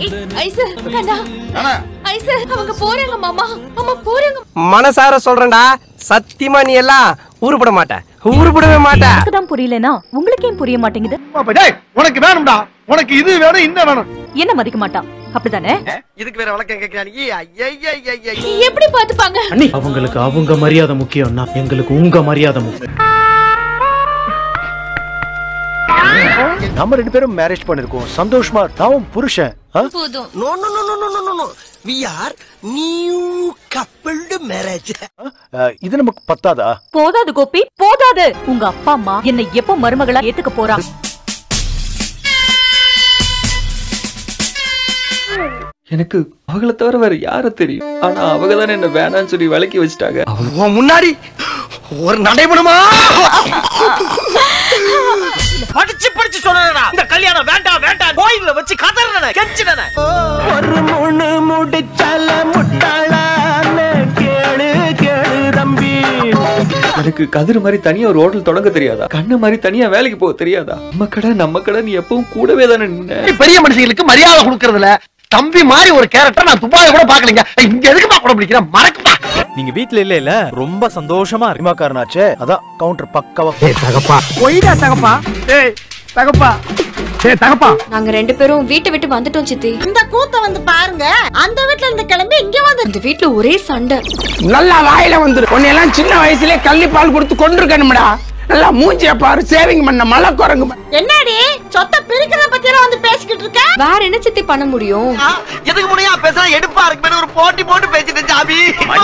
Ice கண்டா ice அவங்க போறாங்க மாமா அம்மா போறாங்க மனசார சொல்றேன்டா சத்தியமா நீ எல்லாம் உருப்பட மாட்ட உருப்படவே மாட்ட தான் புரியலனா உங்களுக்கு ஏன் புரிய மாட்டேங்குது டேய் உனக்கு வேணும்டா உனக்கு இது வேணும் இந்த வேணும் என்ன மதிக்க மாட்டான் அப்படிதானே இதுக்கு வேற வழக்கம் கேட்கிறானி ஐயா எப்படி பாத்துப்பாங்க அண்ணி அவங்களுக்கு அவங்க மரியாதை முக்கியம்னா எங்களுக்கு உங்க மரியாதை முக்கியம் நம்ம ரெண்டு பேரும் மேரேஜ் பண்ணிருக்கோம் சந்தோஷமா நான் புருஷன் ஆ? போதும் no no no no no no no we are new coupled marriage ஆ, இது நமக்கு பத்தாதா போதாது கோபி போதாது உங்க அப்பா அம்மா என்னை எப்போ மருமகளா ஏத்துக்க போறா எனக்கு அவங்கள தவிர வேற யார தெரியும் ஆனா அவங்க தானே என்ன வேணாம்னு சொல்லி விலக்கி வச்சுட்டாங்க உன் முன்னாடி ஒரு நடைபெறுமா படிச்சு படிச்சு சொல்லறா இந்த கல்யாணம் வேண்டாம் வேண்டாம் கோயில்ல வச்சு கதறன கெஞ்சினன ஒரு முணு முடிச்சால முட்டாளான கேளு கேளு தம்பி எனக்கு கதிர் மாதிரி தனியா ஒரு ஹோட்டல் தொடங்க தெரியாதா கண்ணு மாதிரி தனியா வேலைக்கு போக தெரியாதா நம்ம கடை நம்ம கடை நீ எப்பவும் கூடவே தானே நின்ன பெரிய மனுஷங்களுக்கு மரியாதை கொடுக்கறதுல தம்பி மாதிரி ஒரு கேரக்டர் நான் துபாய் கூட பாக்கலீங்க இங்க எதுக்குமா கூட பிடிக்கிறேன் மறக்குமா நீங்க வீட்ல இல்ல இல்ல ரொம்ப சந்தோஷமா இருக்கு ரிமாக்காரனாச்சே அதான் கவுண்டர் பக்காவா ஒய்டா தகப்பா ஏய் தகப்பா ஏய் தகப்பா நாங்க ரெண்டு பேரும் வீட்டை விட்டு வந்துட்டோம் சித்தி இந்த கூத்த வந்து பாருங்க அந்த வீட்ல இருந்து கிளம்பி இங்க வந்து இந்த வீட்ல ஒரே சண்டை நல்லா வாயில வந்துரு உன்னையெல்லாம் சின்ன வயசுலயே கள்ளி பால் கொடுத்து கொண்டிருக்கணும்டா நல்லா மூஞ்சிய பாரு சேவிங் பண்ண மலை குரங்கு மாதிரி. என்னடி சொத்தை பிரிக்கிறத பத்தி எல்லாம் வந்து பேசிக்கிட்டு இருக்க வேற என்ன சித்தி பண்ண முடியும் எதுக்கு முனையா பேசுறா எடுப்பா இருக்கு ஒரு போட்டி போட்டு பேசிட்டு ஜாபி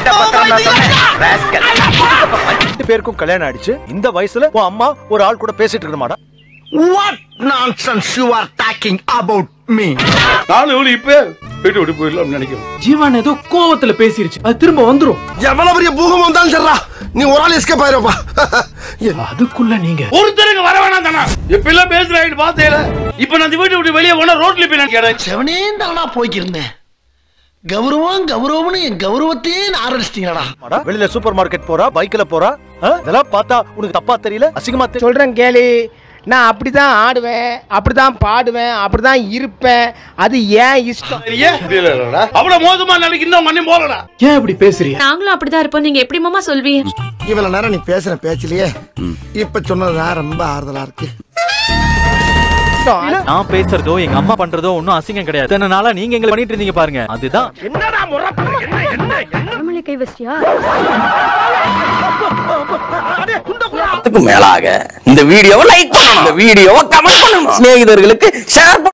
ரெண்டு பேருக்கும் கல்யாணம் ஆயிடுச்சு இந்த வயசுல உன் அம்மா ஒரு ஆள் கூட பேசிட்டு இருக்க மாட்டா what nonsense you are talking about me நானும் இப்ப வீட்டு விட்டு போயிடலாம்னு நினைக்கிறேன் ஜீவான் ஏதோ கோவத்துல பேசிருச்சு அது திரும்ப வந்துரும் எவ்வளவு பெரிய பூகம்பம் வந்தாலும் சரிடா நீ ஒரு ஆள் எஸ்கேப் ஆயிருப்பா அதுக்குள்ள நீங்க ஒருத்தருக்கு வர வேணாம் தானா இப்ப எல்லாம் பேசுறாங்க பாத்தேல இப்ப நான் இந்த வீட்டு விட்டு வெளியே போனா ரோட்ல போய் நான் கேட்டேன் செவனே தானா போய்க்கிருந்தேன் கௌரவம் கௌரவம்னு என் கௌரவத்தையே ஆரம்பிச்சிட்டீங்களா மாடா, வெளியில சூப்பர் மார்க்கெட் போறா பைக்ல போறா ஆ? இதெல்லாம் பார்த்தா உனக்கு தப்பா தெரியல அசிங்கமா தெரியல சொல்றேன் கேளு நான் அப்படிதான் ஆடுவேன் அப்படிதான் பாடுவேன் அப்படிதான் இருப்பேன் அது ஏன் இஷ்டம் அவ்வளவு மோசமா நினைக்கு இன்னும் மண்ணி போகலடா ஏன் இப்படி பேசுறீங்க நாங்களும் அப்படிதான் இருப்போம் நீங்க எப்படி மாமா சொல்வீங்க இவ்வளவு நேரம் நீ பேசுற பேச்சிலேயே இப்ப சொன்னதுதான் ரொம்ப ஆறுதலா இருக்கு நான் பேசுறதோ எங்க அம்மா பண்றதோ ஒன்னும் அசிங்கம் கிடையாது இத்தனை நாளா நீங்க எங்களை பண்ணிட்டு இருந்தீங்க பாருங்க அதுதான் மேலாக இந்த வீடியோவை லைக் பண்ணணும் இந்த வீடியோவை கமெண்ட் பண்ணணும் சிநேகிதர்களுக்கு ஷேர்